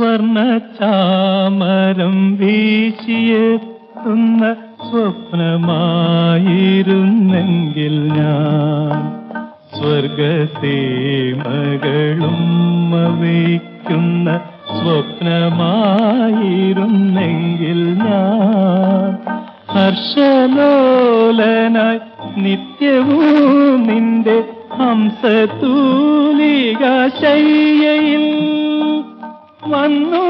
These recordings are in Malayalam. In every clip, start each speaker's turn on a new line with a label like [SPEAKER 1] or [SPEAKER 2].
[SPEAKER 1] സ്വർണ ചാമരം വീശിയെത്തുന്ന സ്വപ്നമായിരുന്നെങ്കിൽ ഞാൻ സ്വർഗസീമകളും വയ്ക്കുന്ന സ്വപ്നമായിരുന്നെങ്കിൽ ഞാൻ ഹർഷലോലനായി നിത്യവും നിന്റെ ഹംസതൂലിക ശയ്യയിൽ വന്നു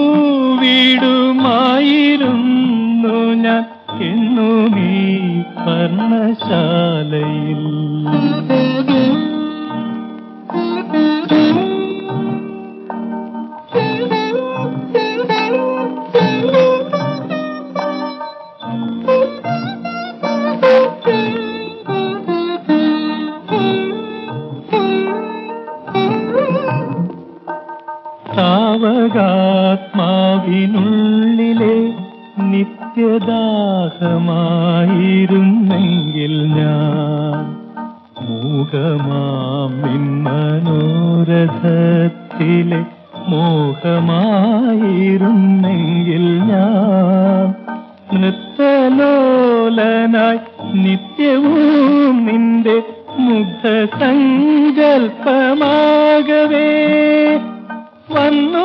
[SPEAKER 1] പൂവിടുമായിരുന്നു ഞാൻ എന്നും ഈ പർണശാലയിൽ സാവകാത്മാവിനുള്ളിലെ നിത്യദാഹമായിരുന്നെങ്കിൽ ഞാൻ മൂകമാം നിൻ മനോരഥത്തിലെ മോഹമായിരുന്നെങ്കിൽ ഞാൻ നൃത്തലോലനായി നിത്യവും നിന്റെ മുഗ്ധ സങ്കൽപ്പമാകവേ വന്നു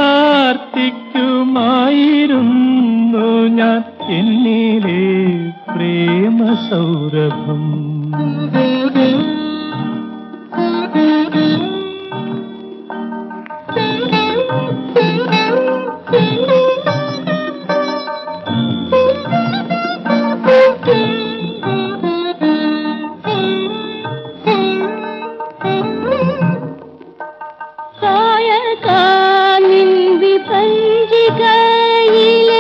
[SPEAKER 1] ചാർത്തിക്കുമായിരുന്നു ഞാൻ എന്നിലെ പ്രേമ സൗരഭം
[SPEAKER 2] കായകാനിന്തി പഞ്ചികയിലെ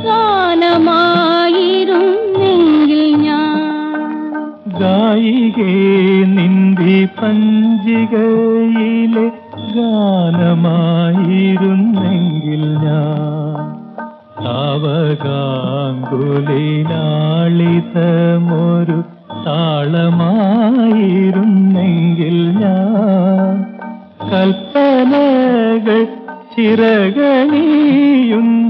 [SPEAKER 2] ഗാനമായിരുന്നെങ്കിൽ ഞാൻ
[SPEAKER 1] ഗായികേ നിന്തി പഞ്ചികയിലെ ഗാനമായിരുന്നെങ്കിൽ ഞാൻ താവകാങ്കുലിനാളിതമൊരു താളമായിരുന്നെങ്കിൽ ഞാൻ കൽപ്പനകൾ ചിറകണിയുന്ന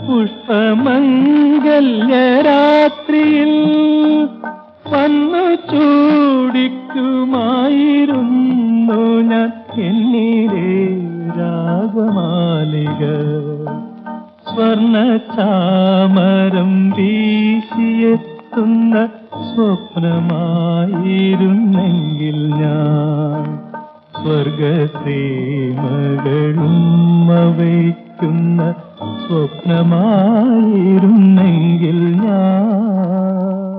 [SPEAKER 1] പുഷ്പമംഗല്യരാത്രിയിൽ വന്നു ചൂടിക്കുമായിരുന്നു ഞാൻ എന്നിലെ രാഗമാലിക സ്വർണ ചാമരം വീശിയെത്തുന്ന സ്വപ്നമായിരുന്നെങ്കിൽ ഞാൻ സ്വർഗസീമകളും വയ്ക്കുന്ന സ്വപ്നമായിരുന്നെങ്കിൽ ഞാൻ